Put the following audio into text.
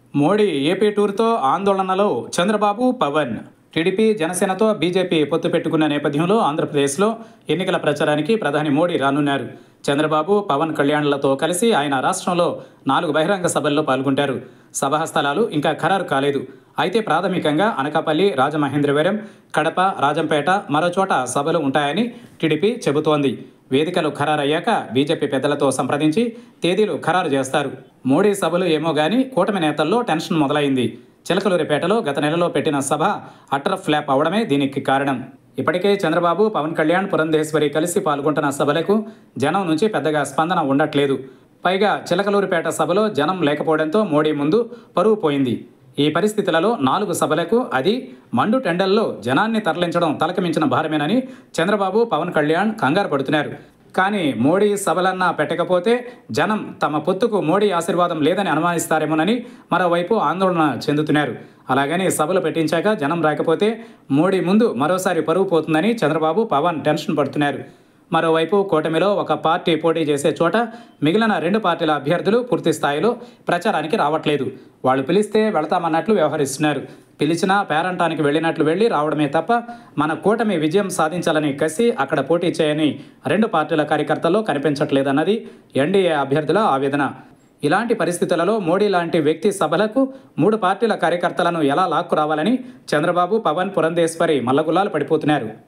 Modi AP టూర్తో ఆందోళనలో Chandrababu Pawan TDP జనసేనతో బీజేపీ పొత్తు పెట్టుకున్న నేపథ్యంలో ఆంధ్రప్రదేశ్లో ఎన్నికల ప్రచారానికి ప్రధాని మోడీ రానున్నారు చంద్రబాబు పవన్ కళ్యాణ్లతో కలిసి ఆయన రాష్ట్రంలో నాలుగు బహిరంగ సభల్లో పాల్గొంటారు సభా స్థలాలు ఇంకా ఖరారు కాలేదు అయితే ప్రాథమికంగా అనకాపల్లి రాజమహేంద్రవరం కడప రాజంపేట మరోచోట సభలు ఉంటాయని టీడీపీ చెబుతోంది వేదికలు ఖరారయ్యాక బీజేపీ పెద్దలతో సంప్రదించి తేదీలు ఖరారు చేస్తారు మోడీ సభలు ఏమో గాని కూటమి నేతల్లో టెన్షన్ మొదలైంది చిలకలూరిపేటలో గత నెలలో పెట్టిన సభ అటర్ ఫ్లాప్ అవడమే దీనికి కారణం ఇప్పటికే చంద్రబాబు పవన్ కళ్యాణ్ పురంధేశ్వరి కలిసి పాల్గొంటున్న సభలకు జనం నుంచి పెద్దగా స్పందన ఉండట్లేదు పైగా చిలకలూరిపేట సభలో జనం లేకపోవడంతో మోడీ ముందు పరువు పోయింది ఈ పరిస్థితులలో నాలుగు సభలకు అది మండు టెండల్లో జనాన్ని తరలించడం తలకమించిన భారమేనని చంద్రబాబు పవన్ కళ్యాణ్ కంగారు పడుతున్నారు కానీ మోడీ సభలన్నా పెట్టకపోతే జనం తమ పొత్తుకు మోడీ ఆశీర్వాదం లేదని అనుమానిస్తారేమోనని మరోవైపు ఆందోళన చెందుతున్నారు అలాగని సభలు పెట్టించాక జనం రాకపోతే మోడీ ముందు మరోసారి పరువు పోతుందని చంద్రబాబు పవన్ టెన్షన్ పడుతున్నారు మరోవైపు కూటమిలో ఒక పార్టీ పోటీ చేసే చోట మిగిలిన రెండు పార్టీల అభ్యర్థులు పూర్తి స్థాయిలో ప్రచారానికి రావట్లేదు వాళ్ళు పిలిస్తే వెళతామన్నట్లు వ్యవహరిస్తున్నారు పిలిచినా పేరంటానికి వెళ్ళినట్లు వెళ్ళి రావడమే తప్ప మన కూటమి విజయం సాధించాలని కసి అక్కడ పోటీ చేయని రెండు పార్టీల కార్యకర్తల్లో కనిపించట్లేదన్నది ఎన్డీఏ అభ్యర్థుల ఆవేదన ఇలాంటి పరిస్థితులలో మోడీ లాంటి వ్యక్తి సభలకు మూడు పార్టీల కార్యకర్తలను ఎలా లాక్కు రావాలని చంద్రబాబు పవన్ పురంధేశ్వరి మల్లగుల్లాలు పడిపోతున్నారు